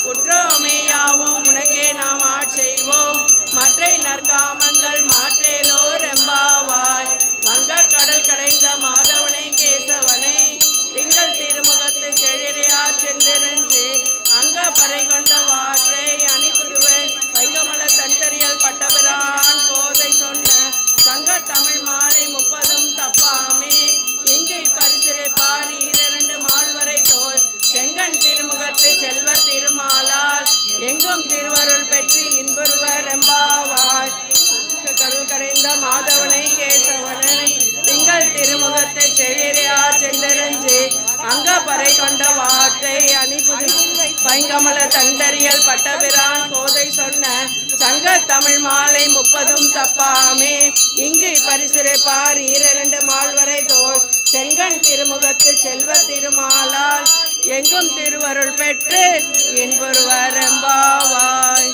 குற்றமேயாவும் உனக்கே நாம் ஆட்செய்வோம் மற்றை நற்காமங்கள் மாற்றேலோ ரெம்பாவாய் வங்கக் கடல் கடைந்த மாதவனை கேசவனை திங்கள் திருமுகத்து செழிரியா சென்றிருந்து அங்க பறை கொண்ட வாற்றை அணிபுதுவன் வைகமல தண்டறியல் பட்டபிரான் கோதை சொன்ன சங்க தமிழ் மாலை முப்பதும் தப்பாமே எங்கே பரிசுரை பார் இரண்டு மால்வரை தோல் செங்கன் திருமுகத்து செல்வ திருமாலால் எங்கும் திருவருள் பெற்று இன்புருவர் எம்பாவாய் கருள் கரைந்த மாதவனை கேசவனை திங்கள் திருமுகத்தை செழியா சென்றறிஞ்சு அங்க பறை கொண்ட வார்த்தை அணிபுது பைங்கமல தண்டறியல் பட்டபிரான் கோதை சொன்ன சங்க தமிழ் மாலை முப்பதும் தப்பாமே இங்கு பரிசுரை பார் இரண்டு மால்வரை தோல் செங்கன் திருமுகத்து செல்வ திருமாலால் எங்கும் திருவருள் பெற்று என்பொருவர் எம்பாவாய்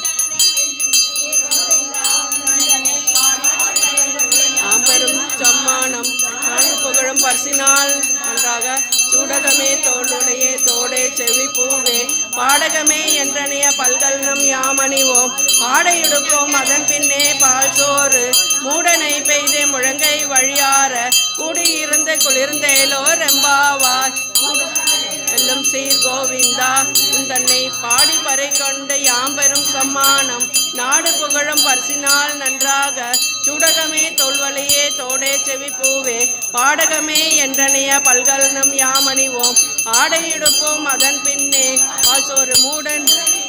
ஆம்பெரும் சம்மானம் நான் புகழும் பரிசினால் நன்றாக சூடகமே தோளுடைய தோடே செவி பூவே பாடகமே என்றனைய பல்கல்னம் யாமணிவோம் ஆடையுடுப்போம் அதன் பின்னே பால் சோறு மூடனை பெய்து முழங்கை வழியார கூடியிருந்து குளிர்ந்தேலோ ரெம்பாவாய் எல்லும் சீர் கோவிந்தா உந்தன்னை பாடி பறை கொண்டு யாம்பெரும் சம்மானம் நாடு புகழும் பரிசினால் நன்றாக சுடகமே தோல்வலையே தோடே செவி பூவே பாடகமே என்றனைய பல்கலனம் யாமணிவோம் ஆடையிடுப்போம் அதன் பின்னே ஆசோரு மூடன்